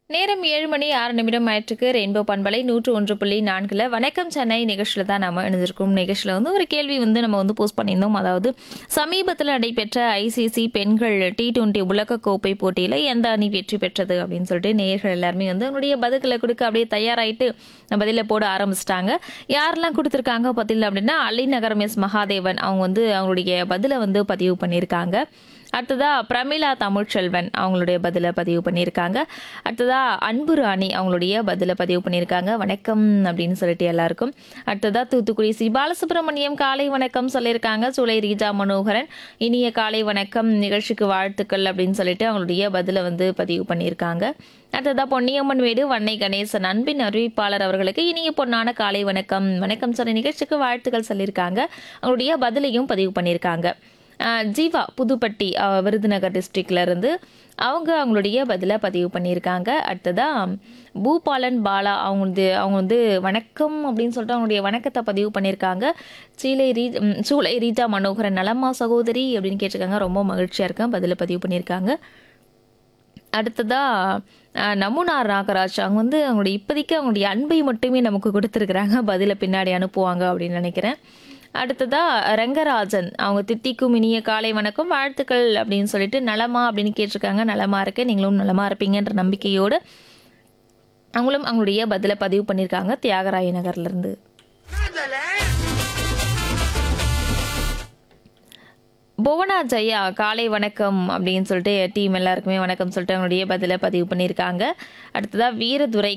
நேரம் ஏழு மணி ஆறு நிமிடம் ஆயிற்றுக்கு ரெயின்போ பண்பலை நூற்று ஒன்று புள்ளி நான்குல வணக்கம் சென்னை நிகழ்ச்சியில் தான் நம்ம இணைஞ்சிருக்கோம் நிகழ்ச்சியில் வந்து ஒரு கேள்வி வந்து நம்ம வந்து போஸ்ட் பண்ணியிருந்தோம் அதாவது சமீபத்தில் நடைபெற்ற ஐசிசி பெண்கள் டி டுவெண்ட்டி உலகக்கோப்பை போட்டியில் எந்த அணி வெற்றி பெற்றது அப்படின்னு சொல்லிட்டு நேயர்கள் எல்லாருமே வந்து அவங்களுடைய பதில்களை கொடுக்க அப்படியே தயாராயிட்டு பதில போட ஆரம்பிச்சிட்டாங்க யாரெல்லாம் கொடுத்துருக்காங்க பதில் அப்படின்னா அலிநகரம் எஸ் மகாதேவன் அவங்க வந்து அவங்களுடைய பதிலை வந்து பதிவு பண்ணியிருக்காங்க அடுத்ததா பிரமிளா தமிழ்ச்செல்வன் அவங்களுடைய பதிலை பதிவு பண்ணியிருக்காங்க அடுத்ததா அன்பு ராணி அவங்களுடைய பதிலை பதிவு பண்ணியிருக்காங்க வணக்கம் அப்படின்னு சொல்லிட்டு எல்லாருக்கும் அடுத்ததா தூத்துக்குடி சி பாலசுப்ரமணியம் காலை வணக்கம் சொல்லியிருக்காங்க சுலை ரீஜா மனோகரன் இனிய காலை வணக்கம் நிகழ்ச்சிக்கு வாழ்த்துக்கள் அப்படின்னு சொல்லிட்டு அவங்களுடைய பதிலை வந்து பதிவு பண்ணியிருக்காங்க அடுத்ததா பொன்னியம்மன் வீடு வன்னை கணேசன் அன்பின் அறிவிப்பாளர் அவர்களுக்கு இனிய பொன்னான காலை வணக்கம் வணக்கம் சொல்லி நிகழ்ச்சிக்கு வாழ்த்துக்கள் சொல்லியிருக்காங்க அவங்களுடைய பதிலையும் பதிவு பண்ணியிருக்காங்க அஹ் ஜீவா புதுப்பட்டி அஹ் விருதுநகர் டிஸ்ட்ரிக்ட்ல இருந்து அவங்க அவங்களுடைய பதிலை பதிவு பண்ணியிருக்காங்க அடுத்ததா பூபாலன் பாலா அவங்க வந்து அவங்க வந்து வணக்கம் அப்படின்னு சொல்லிட்டு அவங்களுடைய வணக்கத்தை பதிவு பண்ணியிருக்காங்க சீலை ரீ ம், சூளை ரீஜா மனோகரன் நலமா சகோதரி அப்படின்னு கேட்டிருக்காங்க ரொம்ப மகிழ்ச்சியாக இருக்கேன் பதிலை பதிவு பண்ணியிருக்காங்க அடுத்ததா அஹ், நமுனார் நாகராஜ் அவங்க வந்து அவங்களுடைய இப்போதைக்கு அவங்களுடைய அன்பை மட்டுமே நமக்கு கொடுத்துருக்குறாங்க பதிலை பின்னாடி அனுப்புவாங்க அப்படின்னு நினைக்கிறேன் அடுத்ததா ரங்கராஜன் அவங்க தித்திக்கும் இனிய காலை வணக்கம் வாழ்த்துக்கள் அப்படின்னு சொல்லிட்டு நலமா அப்படின்னு கேட்டிருக்காங்க நலமா இருக்கு நீங்களும் நலமா இருப்பீங்கன்ற நம்பிக்கையோடு அவங்களும் அவங்களுடைய பதிலை பதிவு பண்ணியிருக்காங்க தியாகராய நகர்ல இருந்து புவனா ஜெயா காலை வணக்கம் அப்படின்னு சொல்லிட்டு டீம் எல்லாருக்குமே வணக்கம் சொல்லிட்டு அவங்களுடைய பதிலை பதிவு பண்ணியிருக்காங்க அடுத்ததா வீரதுரை